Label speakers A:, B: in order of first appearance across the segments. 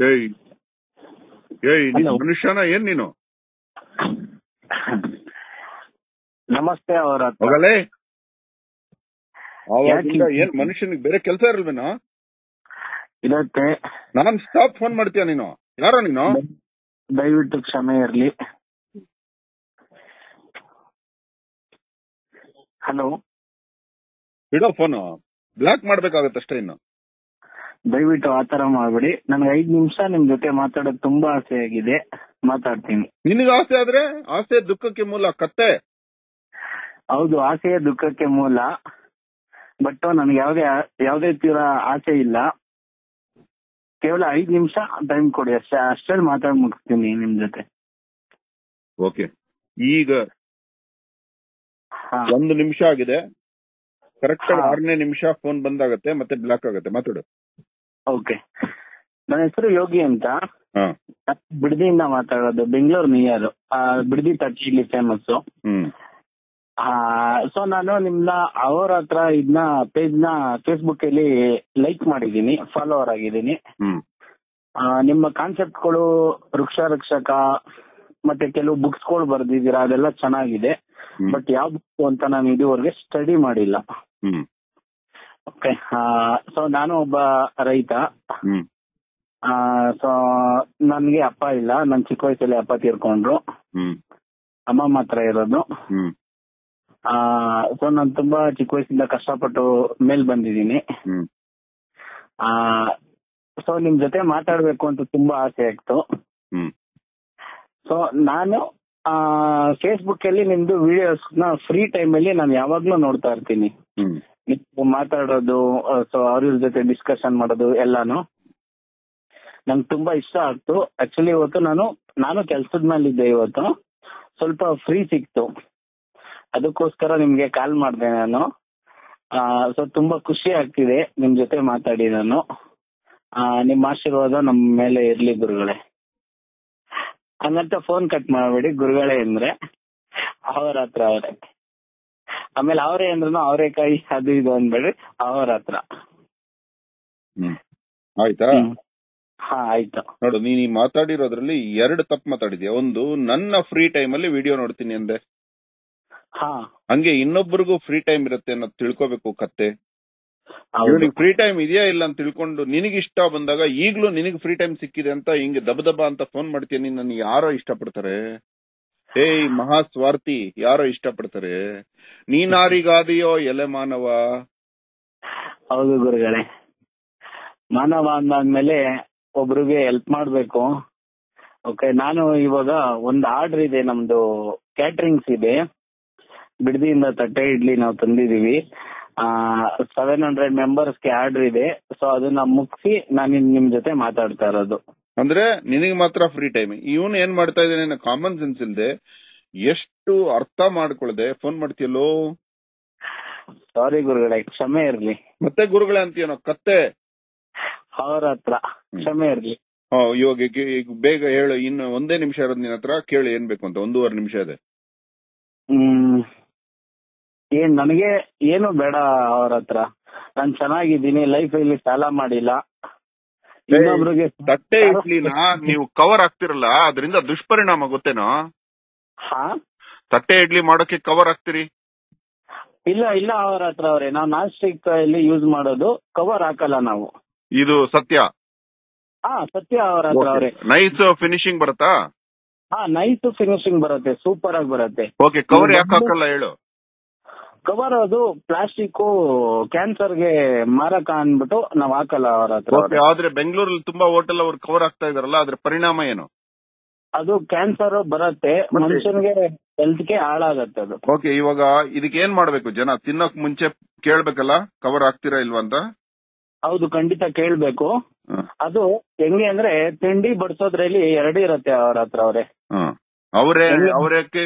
A: ಏಯ್ ಏಯ್ ನೀನ್
B: Hello.
A: ಮನುಷ್ಯನ ಏನ್ ನೀನು
B: ನಮಸ್ತೆ ಅವರ
A: ಹೋಗಲೇ ಅವಾಗಿಂದ
B: ಯಾಕೆ?
A: ಏನ್ ಮನುಷ್ಯನಿಗೆ ಬೇರೆ ಕೆಲಸ ಇರಲ್ವೇನೋ
B: ಇರುತ್ತೆ
A: ನಾನ್ ಸ್ಟಾಪ್ ಫೋನ್ ಮಾಡ್ತೀಯ ನೀನು ಯಾರೋ ನೀನು
B: ದಯವಿಟ್ಟು ಕ್ಷಮೆ ಇರ್ಲಿ ಹಲೋ
A: ಇಡೋ ಫೋನು ಬ್ಲಾಕ್ ಮಾಡ್ಬೇಕಾಗತ್ತಷ್ಟೇ ಇನ್ನು
B: ದಯವಿಟ್ಟು ಆತರ ಮಾಡ್ಬೇಡಿ ನನಗೆ ಐದ್ ನಿಮಿಷ ನಿಮ್ ಜೊತೆ ಮಾತಾಡೋದು ತುಂಬಾ ಆಸೆ ಆಗಿದೆ ಮಾತಾಡ್ತೀನಿ
A: ನಿನಗೆ ಆಸೆ ಆದ್ರೆ ಆಸೆ ದುಃಖಕ್ಕೆ ಮೂಲ ಕತ್ತೆ
B: ಹೌದು ಆಸೆಯ ದುಃಖಕ್ಕೆ ಮೂಲ ಬಟ್ ನನಗೆ ಯಾವ್ದೇ ಯಾವ್ದೇ ತೀರ ಆಸೆ ಇಲ್ಲ ಕೇವಲ ಐದ್ ನಿಮಿಷ ಟೈಮ್ ಕೊಡಿ ಅಷ್ಟೇ ಅಷ್ಟರಲ್ಲಿ ಮಾತಾಡ್ ಮುಗಿಸ್ತೀನಿ ನಿಮ್ ಜೊತೆ
A: ಓಕೆ ಈಗ
B: ಹಾ
A: ಒಂದು ನಿಮಿಷ ಆಗಿದೆ ಕರೆಕ್ಟ್ ಆಗಿ
B: ಹಾ.
A: ಆರನೇ ನಿಮಿಷ ಫೋನ್ ಬಂದಾಗತ್ತೆ ಮತ್ತೆ ಬ್ಲಾಕ್ ಆಗುತ್ತೆ ಮಾತಾಡು
B: ಓಕೆ ನನ್ನ ಹೆಸರು ಯೋಗಿ ಅಂತ
A: ಹಾ
B: ಬಿಡದಿಯಿಂದ ಮಾತಾಡೋದು ಬೆಂಗಳೂರು ನಿಯರ್ ಬಿಡದಿ ತಟ್ಟಿ ಇಲ್ಲಿ ಫೇಮಸ್
A: ಹ್ಮ್
B: ಸೊ ನಾನು ನಿಮ್ನ ಅವ್ರ ಹತ್ರ ಇದನ್ನ ಪೇಜ್ ನ ಫೇಸ್ಬುಕ್ ಅಲ್ಲಿ ಲೈಕ್ ಮಾಡಿದೀನಿ ಫಾಲೋವರ್ ಆಗಿದ್ದೀನಿ
A: ಹ್ಮ್
B: ಆ, ನಿಮ್ಮ ಕಾನ್ಸೆಪ್ಟ್ಗಳು ವೃಕ್ಷ ರಕ್ಷಕ ಮತ್ತೆ ಕೆಲವು ಬುಕ್ಸ್ ಗಳು ಬರ್ದಿದ್ದೀರಾ ಅದೆಲ್ಲ ಚೆನ್ನಾಗಿದೆ
A: ಹ್ಮ್.
B: ಬಟ್ ಯಾವ ಬುಕ್ ಅಂತ ನಾನು ಇದುವರೆಗೆ ಸ್ಟಡಿ ಮಾಡಿಲ್ಲ
A: ಹ್ಮ್
B: ಓಕೆ ಸೊ ನಾನು ಒಬ್ಬ ರೈತ
A: ಹ್ಮ್
B: ಸೊ ನನ್ಗೆ ಅಪ್ಪ ಇಲ್ಲ ನನ್ ಚಿಕ್ಕ ವಯಸ್ಸಲ್ಲಿ ಅಪ್ಪ ತೀರ್ಕೊಂಡ್ರು
A: ಹ್ಮ್
B: ಅಮ್ಮ ಮಾತ್ರ ಇರೋದು
A: ಹ್ಮ್
B: ಸೊ ನಾನು ತುಂಬಾ ಚಿಕ್ಕ ವಯಸ್ಸಿಂದ ಕಷ್ಟಪಟ್ಟು ಮೇಲ್ ಬಂದಿದ್ದೀನಿ
A: ಹ್ಮ್
B: ಸೊ ನಿಮ್ ಜೊತೆ ಮಾತಾಡ್ಬೇಕು ಅಂತ ತುಂಬಾ ಆಸೆ ಆಗ್ತು
A: ಹ್ಮ್
B: ಸೊ ನಾನು ಫೇಸ್ಬುಕ್ ಅಲ್ಲಿ ನಿಮ್ದು ವಿಡಿಯೋಸ್ ನ ಫ್ರೀ ಟೈಮ್ ಅಲ್ಲಿ ನಾನು ಯಾವಾಗ್ಲೂ ನೋಡ್ತಾ ಇರ್ತೀನಿ
A: ಹ್ಮ್
B: ನೀವು ಮಾತಾಡೋದು ಸೊ ಅವ್ರ ಇವ್ರ ಜೊತೆ ಡಿಸ್ಕಷನ್ ಮಾಡೋದು ಎಲ್ಲಾನು ನಂಗೆ ತುಂಬಾ ಇಷ್ಟ ಆಗ್ತು ಆಕ್ಚುಲಿ ಇವತ್ತು ನಾನು ನಾನು ಕೆಲ್ಸದ ಮೇಲಿದ್ದೆ ಇವತ್ತು ಸ್ವಲ್ಪ ಫ್ರೀ ಸಿಕ್ತು ಅದಕ್ಕೋಸ್ಕರ ನಿಮ್ಗೆ ಕಾಲ್ ಮಾಡಿದೆ ನಾನು ಸೊ ತುಂಬಾ ಖುಷಿ ಆಗ್ತಿದೆ ನಿಮ್ ಜೊತೆ ಮಾತಾಡಿ ನಾನು ಆ, ನಿಮ್ಮ ಆಶೀರ್ವಾದ ನಮ್ಮ ಮೇಲೆ ಇರ್ಲಿ ಗುರುಗಳೇ ಹಂಗಂತ ಫೋನ್ ಕಟ್ ಮಾಡಬೇಡಿ ಗುರುಗಳೇ ಅಂದ್ರೆ ಅವ್ರ ಹತ್ರ ಅವರೇ ಆಮೇಲೆ ಅವರೇ ಅಂದ್ರೂ ಅವರೇ ಕೈ ಅದು ಇದು ಅಂದ್ಬೇಡ್ರಿ ಅವ್ರ ಹತ್ರ
A: ಹ್ಮ್ ಆಯ್ತಾ
B: ಹ್ಮ್. ಹಾ ಆಯ್ತು
A: ನೋಡು ನೀನ್ ಈ ಮಾತಾಡಿರೋದ್ರಲ್ಲಿ ಎರಡು ತಪ್ಪು ಮಾತಾಡಿದ್ಯಾ ಒಂದು ನನ್ನ ಫ್ರೀ ಟೈಮ್ ಅಲ್ಲಿ ವಿಡಿಯೋ ನೋಡ್ತೀನಿ ಅಂದೆ
B: ಹಾ
A: ಹಂಗೆ ಇನ್ನೊಬ್ಬರಿಗೂ ಫ್ರೀ ಟೈಮ್ ಇರುತ್ತೆ ಅನ್ನೋದು ತಿಳ್ಕೊಬೇಕು ಕತ್ತೆ
B: ಹೌದು
A: ಇವನಿಗೆ ಫ್ರೀ ಟೈಮ್ ಇದೆಯಾ ಇಲ್ಲ ಅಂತ ತಿಳ್ಕೊಂಡು ನಿನಗೆ ಇಷ್ಟ ಬಂದಾಗ ಈಗ್ಲೂ ನಿನಗೆ ಫ್ರೀ ಟೈಮ್ ಸಿಕ್ಕಿದೆ ಅಂತ ಹಿಂಗೆ ದಬ ದಬ ಅಂತ ಫೋನ್ ಮಾಡ್ತೀನಿ ನನಗೆ ಯಾರೋ ಇಷ್ಟಪಡ್ತಾರೆ ಏಯ್ ಮಹಾ ಸ್ವಾರ್ಥಿ ಯಾರೋ ಇಷ್ಟಪಡ್ತಾರೆ ನೀನಾರಿಗಾದಿಯೋ ಎಲೆ ಮಾನವ
B: ಹೌದು ಗುರುಗಳೇ ಮಾನವ ಅಂದಾದ್ಮೇಲೆ ಒಬ್ರಿಗೆ ಹೆಲ್ಪ್ ಮಾಡ್ಬೇಕು ಓಕೆ ನಾನು ಇವಾಗ ಒಂದು ಆರ್ಡರ್ ಇದೆ ನಮ್ದು ಕ್ಯಾಟ್ರಿಂಗ್ಸ್ ಇದೆ ಬಿಡದಿಯಿಂದ ತಟ್ಟೆ ಇಡ್ಲಿ ನಾವು ತಂದಿದೀವಿ ಸೆವೆನ್ ಹಂಡ್ರೆಡ್ ಮೆಂಬರ್ಸ್ಗೆ ಆರ್ಡರ್ ಇದೆ ಸೊ ಅದನ್ನ ಮುಗಿಸಿ ನಾನು ನಿಮ್ ಜೊತೆ ಮಾತಾಡ್ತಾ ಇರೋದು
A: ಅಂದ್ರೆ ನಿನಗೆ ಮಾತ್ರ ಫ್ರೀ ಟೈಮ್ ಇವನ್ ಏನ್ ಮಾಡ್ತಾ ಇದ್ದಾನೆ ಕಾಮನ್ ಸೆನ್ಸ್ ಇಲ್ದೆ ಎಷ್ಟು ಅರ್ಥ ಮಾಡ್ಕೊಳ್ದೆ ಫೋನ್ ಮಾಡ್ತೀಯಲ್ಲೋ
B: ಸಾರಿ ಗುರುಗಳೇ ಕ್ಷಮೆ ಇರ್ಲಿ
A: ಮತ್ತೆ ಗುರುಗಳೇ ಅಂತೀಯನೋ ಕತ್ತೆ
B: ಅವ್ರ ಹತ್ರ ಕ್ಷಮೆ ಇರ್ಲಿ
A: ಹಾ ಇವಾಗ ಈಗ- ಈಗ ಬೇಗ ಹೇಳು ಇನ್ನು ಒಂದೇ ನಿಮಿಷ ಇರೋದು ನಿನ್ನ ಹತ್ರ ಕೇಳು ಏನ್ ಬೇಕು ಅಂತ ಒಂದೂವರೆ ನಿಮಿಷ ಇದೆ
B: ಹ್ಮ್ ಏನ್ ನನಗೆ ಏನು ಬೇಡ ಅವ್ರ ಹತ್ರ ನಾನ್ ಚೆನ್ನಾಗಿದ್ದೀನಿ ಲೈಫ್ ಅಲ್ಲಿ ಸಾಲ ಮಾಡಿಲ್ಲ ಇನ್ನೊಬ್ರಿಗೆ
A: ತಟ್ಟೆ ಇಡ್ಲಿನ ನೀವು ಕವರ್ ಆಗ್ತಿರಲ್ಲ ಅದರಿಂದ ದುಷ್ಪರಿಣಾಮ ಗೊತ್ತೇನೋ
B: ಹಾ
A: ತಟ್ಟೆ ಇಡ್ಲಿ ಮಾಡೋಕೆ ಕವರ್ ಆಗ್ತೀರಿ
B: ಇಲ್ಲ ಇಲ್ಲ ಅವ್ರ ಹತ್ರ ಅವ್ರೆ ನಾವು ನಾನ್ ಸ್ಟಿಕ್ ಅಲ್ಲಿ ಯೂಸ್ ಮಾಡೋದು ಕವರ್ ಹಾಕಲ್ಲ ನಾವು
A: ಇದು ಸತ್ಯ
B: ಹಾ ಸತ್ಯ ಅವ್ರ ಹತ್ರ ಅವ್ರೆ
A: ನೈಸ್ ಫಿನಿಶಿಂಗ್ ಬರುತ್ತಾ
B: ಹಾ ನೈಸ್ ಫಿನಿಶಿಂಗ್ ಬರುತ್ತೆ ಸೂಪರ್ ಆಗಿ ಬರುತ್ತೆ
A: ಓಕೆ ಕವರ್ ಯಾಕೆ ಹಾಕಲ್ಲ ಹೇಳು
B: ಕವರ್ ಅದು ಪ್ಲಾಸ್ಟಿಕ್ ಕ್ಯಾನ್ಸರ್ಗೆ ಮಾರಕ ಅನ್ಬಿಟ್ಟು ನಾವ್ ಹಾಕಲ್ಲ ಅವ್ರ ಹತ್ರ
A: ಓಕೆ ಆದ್ರೆ ಬೆಂಗಳೂರಲ್ಲಿ ತುಂಬಾ ಹೋಟೆಲ್ ಅವ್ರು ಕವರ್ ಆಗ್ತಾ ಇದಾರಲ್ಲ ಅದ್ರ ಪರಿಣಾಮ ಏನು
B: ಅದು ಕ್ಯಾನ್ಸರ್ ಬರುತ್ತೆ
A: ಮತ್ತೆ?
B: ಮನುಷ್ಯನ್ಗೆ ಹೆಲ್ತ್ ಗೆ ಹಾಳಾಗತ್ತೆ ಅದು
A: ಓಕೆ ಇವಾಗ ಇದಕ್ಕೆ ಏನ್ ಮಾಡ್ಬೇಕು ಜನ ತಿನ್ನಕ್ ಮುಂಚೆ ಕೇಳ್ಬೇಕಲ್ಲ ಕವರ್ ಆಗ್ತೀರಾ ಇಲ್ವಾ ಅಂತ
B: ಹೌದು ಖಂಡಿತ ಕೇಳ್ಬೇಕು
A: ಹ್ಮ್.
B: ಅದು ಹೆಂಗೆ ಅಂದ್ರೆ ತಿಂಡಿ ಬಡಿಸೋದ್ರಲ್ಲಿ ಎರಡು ಇರತ್ತೆ ಅವ್ರ ಹತ್ರ ಅವ್ರೆ
A: ಹ್ಮ್. ಅವರೇ
B: ಹೆಂಗೆ?
A: ಅವರಕ್ಕೆ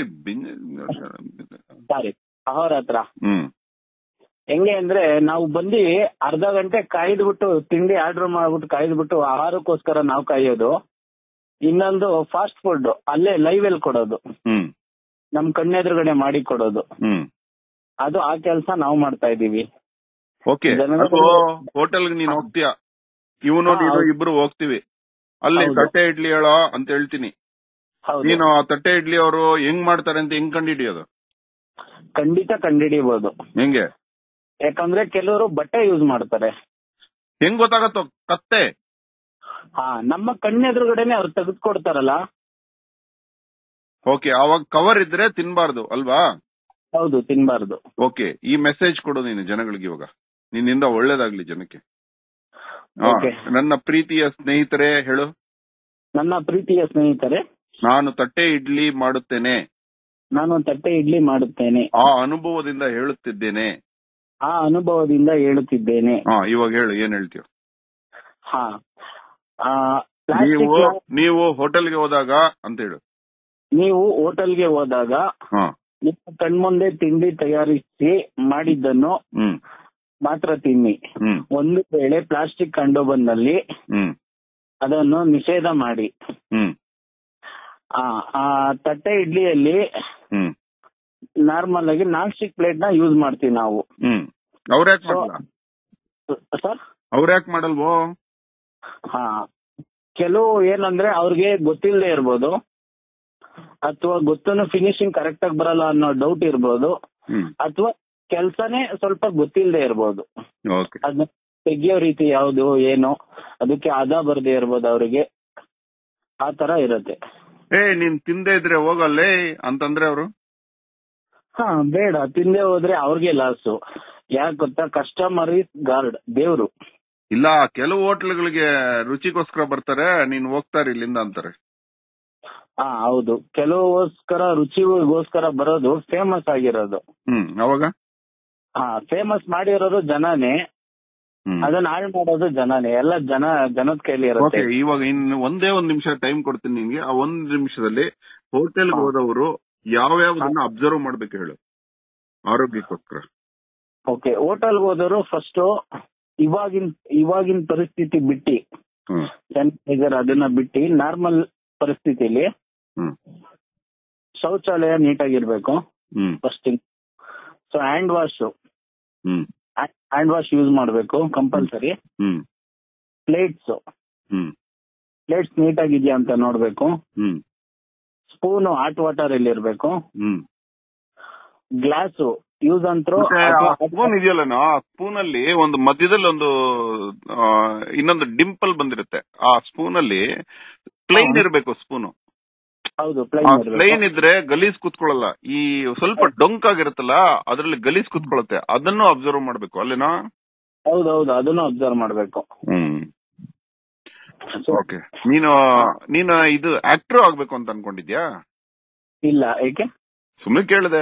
B: ಸಾರಿ ಅವ್ರ ಹತ್ರ
A: ಹ್ಮ್
B: ಹೆಂಗೆ ಅಂದ್ರೆ ನಾವು ಬಂದು ಅರ್ಧ ಗಂಟೆ ಕಾಯ್ದ್ಬಿಟ್ಟು ತಿಂಡಿ ಆರ್ಡರ್ ಮಾಡ್ಬಿಟ್ಟು ಕಾಯ್ದ್ಬಿಟ್ಟು ಆಹಾರಕ್ಕೋಸ್ಕರ ನಾವು ಕಾಯೋದು ಇನ್ನೊಂದು ಫಾಸ್ಟ್ ಫುಡ್ ಅಲ್ಲೇ ಲೈವ್ ಅಲ್ಲಿ ಕೊಡೋದು
A: ಹ್ಮ್
B: ನಮ್ ಕಣ್ಣೆದುರುಗಡೆ ಮಾಡಿ ಕೊಡೋದು
A: ಹ್ಮ್
B: ಅದು ಆ ಕೆಲಸ ನಾವು ಮಾಡ್ತಾ ಇದೀವಿ
A: ಓಕೆ
B: ಜನಗಳು-
A: ಅದು ಹೋಟೆಲ್ ನೀನ್ ಹೋಗ್ತೀಯ ಇವನು
B: ಹಾ,
A: ನೀನು
B: ಹೌದು.
A: ಇಬ್ರು ಹೋಗ್ತಿವಿ ಅಲ್ಲಿ
B: ಹೌದು.
A: ತಟ್ಟೆ ಇಡ್ಲಿ ಹೇಳೋ ಅಂತ ಹೇಳ್ತೀನಿ
B: ಹೌದು
A: ನೀನು ಆ ತಟ್ಟೆ ಇಡ್ಲಿ ಅವರು ಹೆಂಗ್ ಮಾಡ್ತಾರೆ ಅಂತ ಹೆಂಗ್ ಕಂಡಿಡಿಯೋದು
B: ಖಂಡಿತ ಕಂಡಿಡಿಬಹುದು
A: ಹೆಂಗೆ
B: ಯಾಕಂದ್ರೆ ಕೆಲವರು ಬಟ್ಟೆ ಯೂಸ್ ಮಾಡ್ತಾರೆ
A: ಹೆಂಗ್ ಗೊತ್ತಾಗತ್ತೋ ಕತ್ತೆ
B: ಹಾ ನಮ್ಮ ಕಣ್ಣೆದುರುಗಡೆನೆ ಅವ್ರು ತೆಗೆದುಕೊಡ್ತಾರಲ್ಲ
A: ಓಕೆ ಅವಾಗ ಕವರ್ ಇದ್ರೆ ತಿನ್ಬಾರ್ದು ಅಲ್ವಾ
B: ಹೌದು ತಿನ್ಬಾರ್ದು
A: ಓಕೆ ಈ ಮೆಸೇಜ್ ಕೊಡು ನೀನು ಜನಗಳಿಗೆ ಇವಾಗ ನಿನ್ನಿಂದ ಒಳ್ಳೇದಾಗ್ಲಿ ಜನಕ್ಕೆ ಹಾ,
B: Okay.
A: ನನ್ನ ಪ್ರೀತಿಯ ಸ್ನೇಹಿತರೆ ಹೇಳು
B: ನನ್ನ ಪ್ರೀತಿಯ ಸ್ನೇಹಿತರೆ
A: ನಾನು ತಟ್ಟೆ ಇಡ್ಲಿ ಮಾಡುತ್ತೇನೆ
B: ನಾನು ತಟ್ಟೆ ಇಡ್ಲಿ ಮಾಡುತ್ತೇನೆ
A: ಆ ಅನುಭವದಿಂದ ಹೇಳುತ್ತಿದ್ದೇನೆ
B: ಆ ಅನುಭವದಿಂದ ಹೇಳುತ್ತಿದ್ದೇನೆ
A: ಹಾ ಇವಾಗ ಹೇಳು ಏನ್ ಹೇಳ್ತೀಯ
B: ಹಾ ಆ,
A: ನೀವು
B: plastic ನ
A: ನೀವು ಹೋಟೆಲ್ಗೆ ಹೋದಾಗ ಅಂತ ಹೇಳು
B: ನೀವು ಹೋಟೆಲ್ಗೆ ಹೋದಾಗ
A: ಹಾ
B: ನಿಮ್ಮ ಕಣ್ಮುಂದೆ ತಿಂಡಿ ತಯಾರಿಸಿ ಮಾಡಿದ್ದನ್ನು
A: ಹ್ಮ್
B: ಮಾತ್ರ ತಿನ್ನಿ
A: ಹ್ಮ್
B: ಒಂದು ವೇಳೆ ಪ್ಲಾಸ್ಟಿಕ್ ಕಂಡು ಬಂದಲ್ಲಿ
A: ಹ್ಮ್
B: ಅದನ್ನು ನಿಷೇಧ ಮಾಡಿ
A: ಹ್ಮ್
B: ಆ ಆ ತಟ್ಟೆ ಇಡ್ಲಿಯಲ್ಲಿ
A: ಹ್ಮ್
B: ನಾರ್ಮಲ್ ಆಗಿ ನಾನ್ ಸ್ಟಿಕ್ ಪ್ಲೇಟ್ ನ ಯೂಸ್ ಮಾಡ್ತೀವಿ ನಾವು
A: ಹ್ಮ್ ಅವ್ರ್ಯಾಕ್
B: So-
A: ಮಾಡಲ್ಲ
B: ಸರ್
A: ಅವ್ರ್ಯಾಕ್ ಮಾಡಲ್ವೋ
B: ಹಾ ಕೆಲವು ಏನಂದ್ರೆ ಅವ್ರಿಗೆ ಗೊತ್ತಿಲ್ಲದೆ ಇರ್ಬೋದು ಅಥವಾ ಗೊತ್ತನು ಫಿನಿಶಿಂಗ್ ಕರೆಕ್ಟ್ ಆಗಿ ಬರಲ್ಲ ಅನ್ನೋ ಡೌಟ್ ಇರ್ಬೋದು
A: ಹ್ಮ್
B: ಅಥವಾ ಕೆಲ್ಸನೇ ಸ್ವಲ್ಪ ಗೊತ್ತಿಲ್ಲದೆ ಇರ್ಬೋದು
A: ಓಕೆ
B: ಅದನ್ನ ತೆಗಿಯೋ ರೀತಿ ಯಾವುದು ಏನು ಅದಕ್ಕೆ ಅದ ಬರ್ದೇ ಇರ್ಬೋದು ಅವರಿಗೆ ಆ ತರ ಇರುತ್ತೆ
A: ಏ ನೀನ್ ತಿಂದೇ ಇದ್ರೆ ಹೋಗಲ್ಲೇ ಅಂತಂದ್ರೆ ಅವರು
B: ಹಾ ಬೇಡ ತಿಂದೆ ಹೋದ್ರೆ ಅವ್ರಿಗೆ ಲಾಸು ಯಾಕೆ ಗೊತ್ತಾ ಕಸ್ಟಮರ್ ಇಸ್ ಗಾರ್ಡ್ ದೇವ್ರು
A: ಇಲ್ಲ ಕೆಲವು ಹೋಟ್ಲ್ಗಳಿಗೆ ರುಚಿಗೋಸ್ಕರ ಬರ್ತಾರೆ ನೀನ್ ಹೋಗ್ತಾರೆ ಇಲ್ಲಿಂದ ಅಂತಾರೆ
B: ಹಾ ಹೌದು ಕೆಲವೋಸ್ಕರ ರುಚಿಗೋಸ್ಕರ ಬರೋದು ಫೇಮಸ್ ಆಗಿರೋದು
A: ಹ್ಮ್ ಅವಾಗ
B: ಹಾ ಫೇಮಸ್ ಮಾಡಿರೋದು ಜನನೇ
A: ಹ್ಮ್
B: ಅದನ್ನ ಹಾಳು ಮಾಡೋದು ಜನನೇ ಎಲ್ಲ ಜನ ಜನದ ಕೈಲಿ ಇರುತ್ತೆ
A: ಓಕೆ ಇವಾಗ ಇನ್ನು ಒಂದೇ ಒಂದ್ ನಿಮಿಷ ಟೈಮ್ ಕೊಡ್ತೀನಿ ನಿನ್ಗೆ ಆ ಒಂದ್ ನಿಮಿಷದಲ್ಲಿ ಹೋಟೆಲ್ಗೆ
B: ಹಾ.
A: ಹೋದವರು ಯಾವ್ಯಾವ್ದನ್ನ ಅಬ್ಸರ್ವ್ ಮಾಡ್ಬೇಕು ಹೇಳು ಆರೋಗ್ಯಕ್ಕೋಸ್ಕರ
B: ಓಕೆ ಹೋಟೆಲ್ ಹೋದವರು ಫಸ್ಟ್ ಇವಾಗಿನ ಇವಾಗಿನ ಪರಿಸ್ಥಿತಿ ಬಿಟ್ಟು
A: ಹ್ಮ್
B: ಸ್ಯಾನಿಟೈಸರ್ ಅದನ್ನ ಬಿಟ್ಟು ನಾರ್ಮಲ್ ಪರಿಸ್ಥಿತಿಲಿ
A: ಹ್ಮ್
B: ಶೌಚಾಲಯ ನೀಟಾಗಿರ್ಬೇಕು
A: ಹ್ಮ್
B: ಫಸ್ಟ್ ಸೊ ಹ್ಯಾಂಡ್ ವಾಶ್
A: ಹ್ಮ್
B: ಹ್ಯಾಂಡ್ ವಾಶ್ ಯೂಸ್ ಮಾಡಬೇಕು ಕಂಪಲ್ಸರಿ
A: ಹ್ಮ್
B: ಪ್ಲೇಟ್ಸ್
A: ಹ್ಮ್
B: ಪ್ಲೇಟ್ಸ್ ನೀಟಾಗಿದ್ಯಾ ಅಂತ ನೋಡ್ಬೇಕು
A: ಹ್ಮ್
B: ಸ್ಪೂನು ಹಾಟ್ ವಾಟರ್ ಅಲ್ಲಿ ಇರ್ಬೇಕು
A: ಹ್ಮ್
B: ಗ್ಲಾಸು ಯೂಸ್ ಅಂತ್ರು
A: ಸ್ಪೂನ್ ಇದೆಯಲ್ಲ ಆ ಸ್ಪೂನ್ ಅಲ್ಲಿ ಒಂದು ಮಧ್ಯದಲ್ಲಿ ಒಂದು ಆ, ಇನ್ನೊಂದು ಡಿಂಪಲ್ ಬಂದಿರುತ್ತೆ ಆ ಸ್ಪೂನ್ ಅಲ್ಲಿ ಪ್ಲೈನ್
B: ಹಾ.
A: ಇರಬೇಕು ಸ್ಪೂನು
B: ಹೌದು
A: ಪ್ಲೈನ್
B: ಪ್ಲೈನ್
A: ಇದ್ರೆ ಗಲೀಜ್ ಕುತ್ಕೊಳ್ಳಲ್ಲ ಈ ಸ್ವಲ್ಪ ಡೊಂಕ್ ಆಗಿರುತ್ತಲ್ಲ ಅದ್ರಲ್ಲಿ ಗಲೀಜ್ ಕುತ್ಕೊಳ್ಳುತ್ತೆ ಅದನ್ನು ಅಬ್ಸರ್ವ್ ಮಾಡ್ಬೇಕು ಅಲ್ಲೇನಾ
B: ಹೌದೌದು ಅದನ್ನು ಅಬ್ಸರ್ವ್ ಮಾಡ್ಬೇಕು
A: ಹ್ಮ್
B: So,
A: ಓಕೆ ನೀನು ನೀನು ಇದು ಆಕ್ಟರ್ ಆಗ್ಬೇಕು ಅಂತ ಅನ್ಕೊಂಡಿದ್ಯಾ
B: ಇಲ್ಲ ಏಕೆ
A: ಸುಮ್ಮನೆ ಕೇಳಿದೆ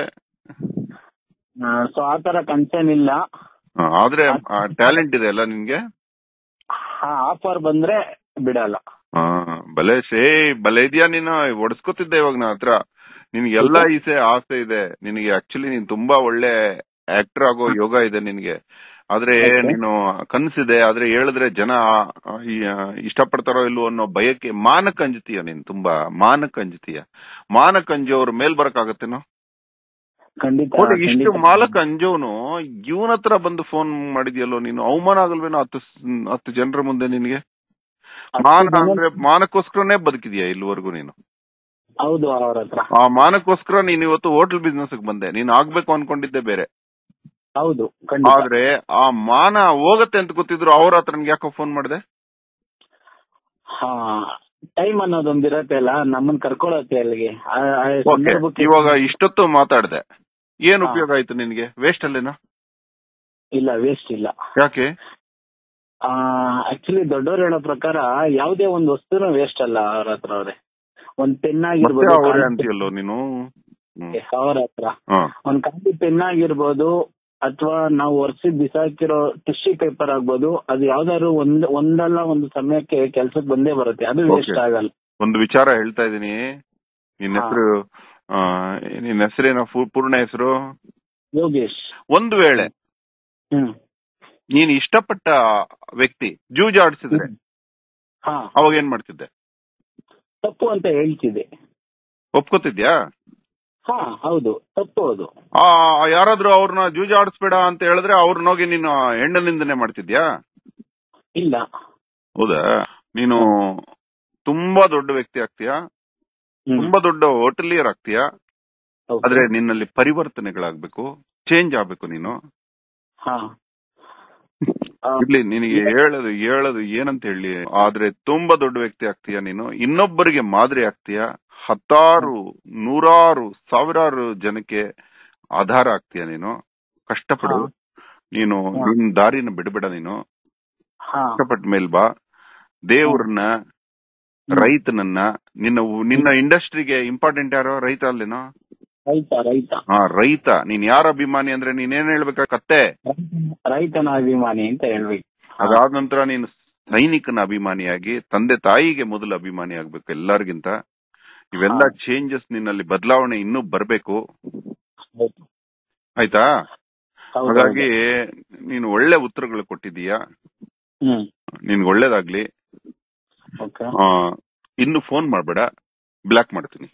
B: ಸೊ ಆ ತರ ಕನ್ಸರ್ನ್ ಇಲ್ಲ
A: ಆ, ಆದ್ರೆ ಟ್ಯಾಲೆಂಟ್ ಇದೆ ಅಲ್ಲ ನಿನ್ಗೆ
B: ಆಫರ್ ಬಂದ್ರೆ ಬಿಡಲ್ಲ
A: ಹಾ ಬಲೆ ಸೇ ಬಲೆ ಇದೆಯಾ ನೀನು ಒಡ್ಸ್ಕೊತಿದ್ದೆ ಇವಾಗ ನನ್ನ ಹತ್ರ ನಿನ್ಗೆ ಎಲ್ಲಾ ಈಸೆ ಆಸೆ ಇದೆ ನಿನಗೆ ಆಕ್ಚುಲಿ ನೀನ್ ತುಂಬಾ ಒಳ್ಳೆ ಆಕ್ಟರ್ ಆಗೋ ಯೋಗ ಇದೆ ನಿನ್ಗೆ ಆದ್ರೆ
B: Okay.
A: ನೀನು ಕನ್ಸಿದೆ ಆದ್ರೆ ಹೇಳಿದ್ರೆ ಜನ ಆ, ಈ, ಆ, ಇಷ್ಟಪಡ್ತಾರೋ ಇಲ್ವೋ ಅನ್ನೋ ಭಯಕ್ಕೆ ಮಾನಕ್ ಅಂಜತೀಯ ನೀನ್ ತುಂಬಾ ಮಾನಕ್ ಅಂಜತೀಯ ಮಾನಕ್ ಅಂಜೋರ್ ಮೇಲ್ ಬರಕಾಗತ್ತೇನೋ
B: ಖಂಡಿತ
A: ಹೌದು, ಇಷ್ಟು
B: ಖಂಡಿತ.
A: ಮಾಲಕ್ ಅಂಜೋನು ಇವನ ಹತ್ರ ಬಂದು ಫೋನ್ ಮಾಡಿದ್ಯಲ್ಲೋ ನೀನು ಅವಮಾನ ಆಗಲ್ವೇನೋ ಹತ್ತು ಸ್- ಹತ್ತು ಜನರ ಮುಂದೆ ನಿನ್ಗೆ
B: ಹತ್ತು
A: ಮಾನ
B: ಜನ-
A: ಅಂದ್ರೆ ಮಾನಕ್ಕೋಸ್ಕರನೇ ಬದುಕಿದ್ಯಾ ಇಲ್ಲಿವರೆಗೂ ನೀನು
B: ಹೌದು ಅವ್ರ ಹತ್ರ
A: ಆ ಮಾನಕ್ಕೋಸ್ಕರ ನೀನು ಇವತ್ತು ಹೋಟೆಲ್ ಬಿಸ್ನೆಸ್ ಬಂದೆ ನೀನ್ ಆಗ್ಬೇಕು ಅನ್ಕೊಂಡಿದ್ದೆ ಬೇರೆ
B: ಹೌದು ಖಂಡಿತ
A: ಆದ್ರೆ ಆ ಮಾನ ಹೋಗತ್ತೆ ಅಂತ ಗೊತ್ತಿದ್ರು ಅವ್ರ ಹತ್ರ ನನ್ಗೆ ಯಾಕೋ ಫೋನ್ ಮಾಡಿದೆ
B: ಹಾ ಟೈಮ್ ಅನ್ನೋದೊಂದ್ ಇರತ್ತೆ ಅಲ್ಲ ನಮ್ಮನ್ ಕರ್ಕೊಳತ್ತೆ ಅಲ್ಲಿಗೆ ಆ- ಆ ಸಂದರ್ಭಕ್ಕೆ-
A: ಇವಾಗ ಇಷ್ಟೊತ್ತು ಮಾತಾಡ್ದೆ ಏನ್
B: ಹಾ.
A: ಉಪಯೋಗ ಆಯ್ತು ನಿನ್ಗೆ ವೇಸ್ಟ್ ಅಲ್ಲೇನಾ
B: ಇಲ್ಲ ವೇಸ್ಟ್ ಇಲ್ಲ
A: ಯಾಕೆ
B: ಆಕ್ಚುಲಿ ದೊಡ್ಡವ್ರು ಹೇಳೋ ಪ್ರಕಾರ ಯಾವುದೇ ಒಂದು ವಸ್ತುನು ವೇಸ್ಟ್ ಅಲ್ಲ ಅವ್ರ ಹತ್ರ ಅವ್ರೆ ಒಂದ್ ಪೆನ್
A: ಮತ್ತೆ
B: ಆಗಿರ್ಬೋದು
A: ಅವರೇ
B: ಖಾಲಿ
A: ಅಂತೀಯಲ್ಲೋ ನೀನು ಹ್ಮ್.
B: ಅವ್ರ ಹತ್ರ
A: ಹಾ.
B: ಒಂದ್ ಖಾಲಿ ಪೆನ್ ಆಗಿರ್ಬೋದು ಅಥವಾ ನಾವು ವರ್ಷದ್ ಬಿಸಾಕಿರೋ ಟಿಶ್ಯೂ ಪೇಪರ್ ಆಗ್ಬೋದು ಅದು ಯಾವ್ದಾದ್ರು ಒಂದ್ ಒಂದಲ್ಲ ಒಂದು ಸಮಯಕ್ಕೆ ಕೆಲ್ಸಕ್ಕೆ ಬಂದೇ ಬರುತ್ತೆ ಅದು ವೇಸ್ಟ್
A: Okay.
B: ಆಗಲ್ಲ
A: ಒಂದು ವಿಚಾರ ಹೇಳ್ತಾ ಇದೀನಿ ನಿನ್ನ
B: ಹಾ.
A: ಹೆಸರು ನಿನ್ನ ಹೆಸರೇನ ಪೂರ್ಣ ಹೆಸರು
B: ಯೋಗೇಶ್
A: ಒಂದು ವೇಳೆ
B: ಹ್ಮ್
A: ನೀನ್ ಇಷ್ಟಪಟ್ಟ ವ್ಯಕ್ತಿ ಜೂಜಾಡ್ಸಿದ್ರೆ
B: ಹಾ
A: ಅವಾಗ ಏನ್ ಮಾಡ್ತಿದ್ದೆ
B: ತಪ್ಪು ಅಂತ ಹೇಳ್ತಿದೆ
A: ಒಪ್ಕೋತಿದ್ಯಾ
B: ಹಾ ಹೌದು ತಪ್ಪು ಅದು
A: ಆ ಯಾರಾದ್ರೂ ಅವ್ರನ್ನ ಜೂಜಾಡಿಸ್ಬೇಡ ಅಂತ ಹೇಳಿದ್ರೆ ಅವ್ರನ್ನ ಹೋಗಿ ನೀನು ಹೆಣ್ಣು ನಿಂದನೆ ಮಾಡ್ತಿದ್ಯಾ
B: ಇಲ್ಲ
A: ಹೌದಾ ನೀನು ತುಂಬಾ ದೊಡ್ಡ ವ್ಯಕ್ತಿ ಆಗ್ತೀಯಾ
B: ಹ್ಮ್.
A: ತುಂಬಾ ದೊಡ್ಡ ಹೋಟೆಲಿಯರ್ ಆಗ್ತೀಯಾ
B: Okay.
A: ಆದ್ರೆ ನಿನ್ನಲ್ಲಿ ಪರಿವರ್ತನೆಗಳಾಗ್ಬೇಕು ಚೇಂಜ್ ಆಗ್ಬೇಕು ನೀನು
B: ಹಾ ಆ,
A: ಇರ್ಲಿ ನಿನಗೆ ಹೇಳೋದು ಹೇಳೋದು ಏನಂತ ಹೇಳಿ ಆದ್ರೆ ತುಂಬಾ ದೊಡ್ಡ ವ್ಯಕ್ತಿ ಆಗ್ತೀಯ ನೀನು ಇನ್ನೊಬ್ಬರಿಗೆ ಮಾದರಿ ಆಗ್ತೀಯ ಹತ್ತಾರು ನೂರಾರು ಸಾವಿರಾರು ಜನಕ್ಕೆ ಆಧಾರ ಆಗ್ತೀಯ ನೀನು ಕಷ್ಟಪಡು
B: ಹಾ.
A: ನೀನು
B: ಹಾ.
A: ನಿನ್ ದಾರಿನ ಬಿಡಬೇಡ ನೀನು
B: ಹಾ
A: ಕಷ್ಟಪಟ್ಟ ಮೇಲ್ ಬಾ ದೇವ್ರನ್ನ
B: ಹ್ಮ್.
A: ರೈತನನ್ನ ನಿನ್ನ ನಿನ್ನ ಇಂಡಸ್ಟ್ರಿಗೆ ಇಂಪಾರ್ಟೆಂಟ್ ಯಾರೋ ರೈತ ಅಲ್ಲೇನೋ
B: ರೈತ ರೈತ
A: ಹಾ ರೈತ ನೀನ್ ಯಾರ ಅಭಿಮಾನಿ ಅಂದ್ರೆ ನೀನೇನ್ ಹೇಳ್ಬೇಕ ಕತ್ತೆ
B: ರೈತನ ಅಭಿಮಾನಿ ಅಂತ ಹೇಳ್ಬೇಕು ಹಾ.
A: ಅದಾದ ನಂತರ ನೀನು ಸೈನಿಕನ ಅಭಿಮಾನಿಯಾಗಿ ತಂದೆ ತಾಯಿಗೆ ಮೊದಲು ಅಭಿಮಾನಿ ಆಗ್ಬೇಕು ಎಲ್ಲರಿಗಿಂತ ಇವೆಲ್ಲ
B: ಹಾ.
A: ಚೇಂಜಸ್ ನಿನ್ನಲ್ಲಿ ಬದಲಾವಣೆ ಇನ್ನೂ ಬರ್ಬೇಕು
B: ಹೌದು.
A: ಆಯ್ತಾ
B: ಹೌದು,
A: ಹಾಗಾಗಿ ನೀನು ಒಳ್ಳೆ ಉತ್ತರಗಳು ಕೊಟ್ಟಿದೀಯಾ
B: ಹ್ಮ್
A: ನಿನ್ಗೆ ಒಳ್ಳೇದಾಗ್ಲಿ
B: ಓಕೆ
A: ಆ, ಇನ್ನು ಫೋನ್ ಮಾಡ್ಬೇಡ ಬ್ಲಾಕ್ ಮಾಡ್ತೀನಿ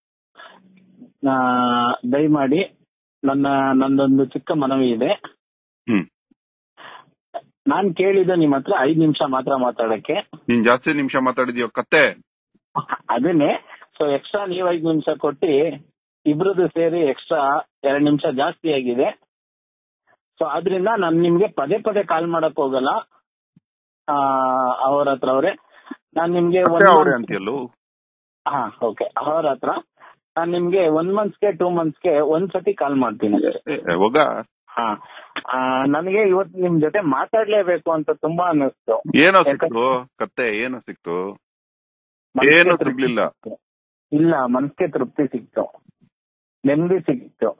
B: ದಯಮಾಡಿ ನನ್ನ ನಂದೊಂದು ಚಿಕ್ಕ ಮನವಿ ಇದೆ
A: ಹ್ಮ್
B: ನಾನ್ ಕೇಳಿದ ನಿಮ್ ಹತ್ರ ಐದ್ ನಿಮಿಷ ಮಾತ್ರ ಮಾತಾಡಕ್ಕೆ
A: ನೀನ್ ಜಾಸ್ತಿ ನಿಮಿಷ ಮಾತಾಡಿದ್ಯೋ ಕತ್ತೆ
B: ಅದನ್ನೇ ಸೊ ಎಕ್ಸ್ಟ್ರಾ ನೀವ್ ಐದ್ ನಿಮಿಷ ಕೊಟ್ಟಿ ಇಬ್ರದ್ದು ಸೇರಿ ಎಕ್ಸ್ಟ್ರಾ ಎರಡ್ ನಿಮಿಷ ಜಾಸ್ತಿ ಆಗಿದೆ ಸೊ ಆದ್ರಿಂದ ನಾನ್ ನಿಮ್ಗೆ ಪದೇ ಪದೇ ಕಾಲ್ ಮಾಡಕ್ ಹೋಗಲ್ಲ ಆ, ಅವ್ರ ಹತ್ರ ಅವ್ರೆ ನಾನ್ ನಿಮ್ಗೆ
A: ಕತ್ತೆ
B: one
A: ಅವ್ರೆ
B: month-
A: ಅಂತೀಯಲ್ಲೋ
B: ಹಾ ಓಕೆ ಅವ್ರ ಹತ್ರ ನಾನ್ ನಿಮ್ಗೆ ಒನ್ ಮಂತ್ಸ್ಗೆ ಟೂ ಮಂತ್ಸ್ಗೆ ಒಂದ್ ಸತಿ ಕಾಲ್ ಮಾಡ್ತೀನಿ ಅಷ್ಟೇ.
A: ಏ, ಹೋಗ
B: ಹಾ ಆ, ನನಗೆ ಇವತ್ತು ನಿಮ್ ಜೊತೆ ಮಾತಾಡ್ಲೇಬೇಕು ಅಂತ ತುಂಬಾ ಅನ್ನಿಸ್ತು
A: ಏನೋ
B: ಯಾಕಂದ್ರೆ-
A: ಸಿಕ್ತು ಕತ್ತೆ ಏನೋ ಸಿಕ್ತು
B: ಮನ್ಸಿಗೆ
A: ಏನೂ
B: ತೃಪ್ತಿ
A: ಸಿಗ್ಲಿಲ್ಲ.
B: ಸಿಕ್ತು. ಇಲ್ಲ ಮನ್ಸಿಗೆ ತೃಪ್ತಿ ಸಿಕ್ತು ನೆಮ್ಮದಿ ಸಿಕ್ತು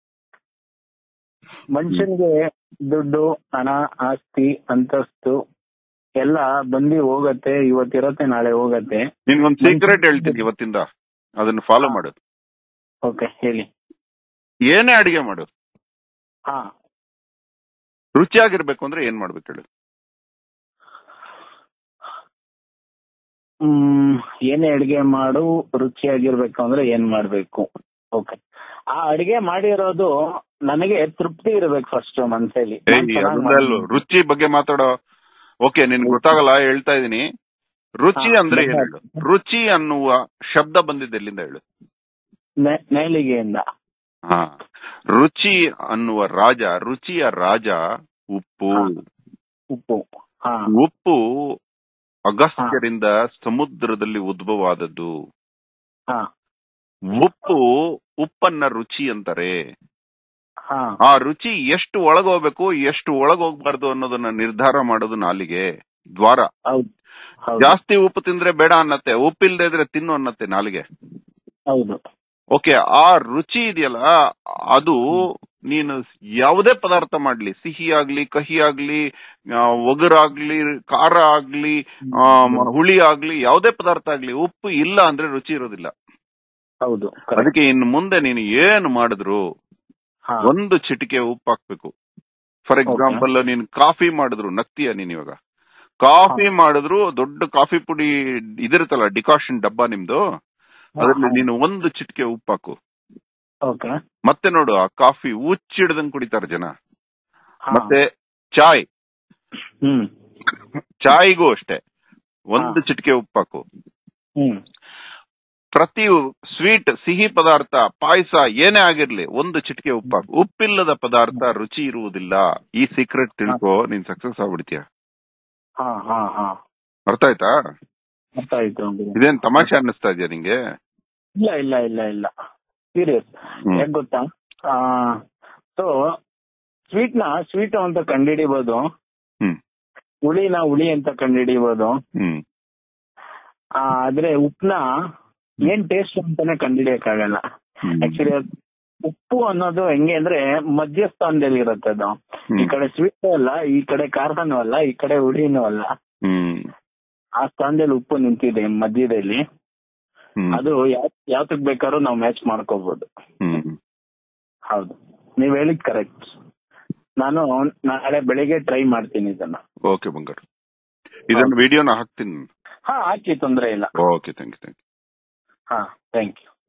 B: ಮನುಷ್ಯನ್ಗೆ ದುಡ್ಡು ಹಣ ಆಸ್ತಿ ಅಂತಸ್ತು ಎಲ್ಲ ಬಂದಿ ಹೋಗತ್ತೆ ಇವತ್ತಿರತ್ತೆ ನಾಳೆ ಹೋಗತ್ತೆ
A: ನಿನ್ಗೊಂದ್ ಸೀಕ್ರೆಟ್ ಹೇಳ್ತೀನಿ ಇವತ್ತಿಂದ ಅದನ್ನ ಫಾಲೋ ಮಾಡು
B: ಓಕೆ ಹೇಳಿ
A: ಏನೇ ಅಡಿಗೆ ಮಾಡು
B: ಹಾ
A: ರುಚಿಯಾಗಿರ್ಬೇಕು ಅಂದ್ರೆ ಏನ್ ಮಾಡ್ಬೇಕು ಹೇಳು
B: ಹ್ಮ್ ಏನೇ ಅಡಿಗೆ ಮಾಡು ರುಚಿಯಾಗಿರ್ಬೇಕು ಅಂದ್ರೆ ಏನ್ ಮಾಡ್ಬೇಕು ಓಕೆ ಆ ಅಡಿಗೆ ಮಾಡಿರೋದು ನನಗೆ ತೃಪ್ತಿ ಇರ್ಬೇಕು ಫಸ್ಟ್ ಮನ್ಸಲ್ಲಿ ನಾನ್
A: ಏಯ್,
B: ಚೆನ್ನಾಗ್
A: ಅದೊಂದೇ ಅಲ್ವೋ.
B: ಮಾಡಿದ್ದೀನಿ.
A: ರುಚಿ ಬಗ್ಗೆ ಮಾತಾಡೋ ಓಕೆ ನಿನ್ ಗೊತ್ತಾಗಲ್ಲ ಹೇಳ್ತಾ ಇದೀನಿ ರುಚಿ
B: ಹಾ,
A: ಅಂದ್ರೆ ಏನ್
B: ಗೊತ್ತಾಯ್ತು.
A: ಹೇಳು ರುಚಿ ಅನ್ನುವ ಶಬ್ದ ಬಂದಿದ್ದು ಎಲ್ಲಿಂದ ಹೇಳು
B: ನೆ- ನೇಲಿಗೆಯಿಂದ
A: ಹಾ ರುಚಿ ಅನ್ನುವ ರಾಜ ರುಚಿಯ ರಾಜ ಉಪ್ಪು
B: ಹಾ. ಉಪ್ಪು ಹಾ
A: ಉಪ್ಪು ಅಗಸ್ತ್ಯರಿಂದ ಸಮುದ್ರದಲ್ಲಿ ಉದ್ಭವ ಆದದ್ದು
B: ಹಾ
A: ಉಪ್ಪು ಉಪ್ಪನ್ನ ರುಚಿ ಅಂತಾರೆ
B: ಹಾ
A: ಆ ರುಚಿ ಎಷ್ಟು ಒಳಗೋಗ್ಬೇಕು ಎಷ್ಟು ಒಳಗೋಗ್ಬಾರ್ದು ಅನ್ನೋದನ್ನ ನಿರ್ಧಾರ ಮಾಡೋದು ನಾಲಿಗೆ ದ್ವಾರ
B: ಹೌದು ಹೌದು
A: ಜಾಸ್ತಿ ಉಪ್ಪು ತಿಂದ್ರೆ ಬೇಡ ಅನ್ನತ್ತೆ ಉಪ್ಪಿಲ್ದೇ ಇದ್ರೆ ತಿನ್ನು ಅನ್ನತ್ತೆ ನಾಲಿಗೆ
B: ಹೌದು
A: ಓಕೆ ಆ ರುಚಿ ಇದೆಯಲ್ಲ ಅದು ನೀನು ಯಾವುದೇ ಪದಾರ್ಥ ಮಾಡ್ಲಿ ಸಿಹಿ ಆಗ್ಲಿ ಕಹಿ ಆಗ್ಲಿ ಆ, ಒಗರಾಗ್ಲಿ ಖಾರ ಆಗ್ಲಿ ಆ, ಮ- ಹುಳಿ ಆಗ್ಲಿ ಯಾವುದೇ ಪದಾರ್ಥ ಆಗ್ಲಿ ಉಪ್ಪು ಇಲ್ಲ ಅಂದ್ರೆ ರುಚಿ ಇರೋದಿಲ್ಲ
B: ಹೌದು correct.
A: ಅದಕ್ಕೆ ಇನ್ನು ಮುಂದೆ ನೀನು ಏನು ಮಾಡಿದ್ರು
B: ಹಾ.
A: ಒಂದು ಚಿಟಿಕೆ ಉಪ್ಪು ಹಾಕ್ಬೇಕು ಫಾರ್ ಎಕ್ಸಾಂಪಲ್ ನೀನು ಕಾಫಿ ಮಾಡಿದ್ರು ನಗ್ತೀಯ ನೀನ್ ಇವಾಗ ಕಾಫಿ ಮಾಡಿದ್ರು ದೊಡ್ಡ ಕಾಫಿ ಪುಡಿ ಇದಿರುತ್ತಲ್ಲ ಡಿಕಾಷನ್ ಡಬ್ಬ ನಿಮ್ದು ಅದ್ರಲ್ಲಿ ನೀನು ಒಂದು ಚಿಟಿಕೆ ಉಪ್ಪು ಹಾಕು
B: ಓಕೆ
A: ಮತ್ತೆ ನೋಡು ಆ ಕಾಫಿ ಹುಚ್ಚಿಡ್ದಂಗ್ ಕುಡಿತಾರೆ ಜನ
B: ಹಾ.
A: ಮತ್ತೆ ಚಾಯ್
B: ಹ್ಮ್
A: ಚಾಯ್ಗೂ ಅಷ್ಟೇ ಒಂದು
B: ಹಾ.
A: ಚಿಟಿಕೆ ಉಪ್ಪು ಹಾಕು
B: ಹ್ಮ್
A: ಪ್ರತಿ ಸ್ವೀಟ್ ಸಿಹಿ ಪದಾರ್ಥ ಪಾಯಸ ಏನೇ ಆಗಿರ್ಲಿ ಒಂದು ಚಿಟಿಕೆ ಉಪ್ಪು ಹಾಕು ಉಪ್ಪಿಲ್ಲದ ಪದಾರ್ಥ ರುಚಿ ಇರುವುದಿಲ್ಲ ಈ ಸೀಕ್ರೆಟ್ ತಿಳ್ಕೊ ನೀನ್ ಸಕ್ಸಸ್ ಆಗ್ಬಿಡ್ತೀಯ
B: ಹಾ ಹಾ ಹಾ
A: ಅರ್ಥ ಆಯ್ತಾ
B: ಅರ್ಥ ಆಯ್ತು ಬಿಡಿ.
A: ಇದೇನ್ ತಮಾಷೆ ಅನ್ನಿಸ್ತಾ ಇದೆಯಾ ನಿಂಗೆ
B: ಇಲ್ಲ ಇಲ್ಲ ಇಲ್ಲ ಇಲ್ಲ ಸೀರಿಯಸ್
A: ಹ್ಮ್.
B: ಯಾಕೆ ಗೊತ್ತಾ ಸೊ ಸ್ವೀಟ್ ನ ಸ್ವೀಟ್ ಅಂತ ಕಂಡುಹಿಡಿಬಹುದು
A: ಹ್ಮ್
B: ಹುಳಿನ ಹುಳಿ ಅಂತ ಕಂಡುಹಿಡಿಬಹುದು
A: ಹ್ಮ್
B: ಆ, ಆದ್ರೆ ಉಪ್ಪನ್ನ ಏನ್ ಟೇಸ್ಟ್ ಅಂತಾನೆ ಕಂಡುಹಿಡಿಯಕ್ಕಾಗಲ್ಲ
A: ಹ್ಮ್.
B: ಆಕ್ಚುಲಿ ಉಪ್ಪು ಅನ್ನೋದು ಹೆಂಗೆ ಅಂದ್ರೆ ಮಧ್ಯಸ್ಥಾನದಲ್ಲಿ ಇರುತ್ತೆ ಅದು
A: ಹ್ಮ್.
B: ಈ ಕಡೆ ಸ್ವೀಟ್ ಅಲ್ಲ ಈ ಕಡೆ ಖಾರನೂ ಅಲ್ಲ ಈ ಕಡೆ ಹುಳಿನೂ ಅಲ್ಲ
A: ಹ್ಮ್
B: ಆ ಸ್ಥಾನದಲ್ಲಿ ಉಪ್ಪು ನಿಂತಿದೆ ಮಧ್ಯದಲ್ಲಿ
A: ಹ್ಮ್.
B: ಅದು ಯಾವ ಯಾವ್ದಕ್ ಬೇಕಾದ್ರೂ ನಾವು ಮ್ಯಾಚ್ ಮಾಡ್ಕೋಬಹುದು
A: ಹ್ಮ್
B: ಹೌದು ನೀವ್ ಹೇಳಿದ್ ಕರೆಕ್ಟ್ ನಾನು ನಾಳೆ ಬೆಳಿಗ್ಗೆ ಟ್ರೈ ಮಾಡ್ತೀನಿ ಇದನ್ನ
A: ಓಕೆ ಬಂಗಾರ ಇದನ್ನ ವಿಡಿಯೋನ ಹಾಕ್ತೀನಿ
B: ಹಾ ಹಾಕಿ ತೊಂದ್ರೆ ಇಲ್ಲ
A: okay thank you thank you
B: ಹಾ ಥ್ಯಾಂಕ್ ಯು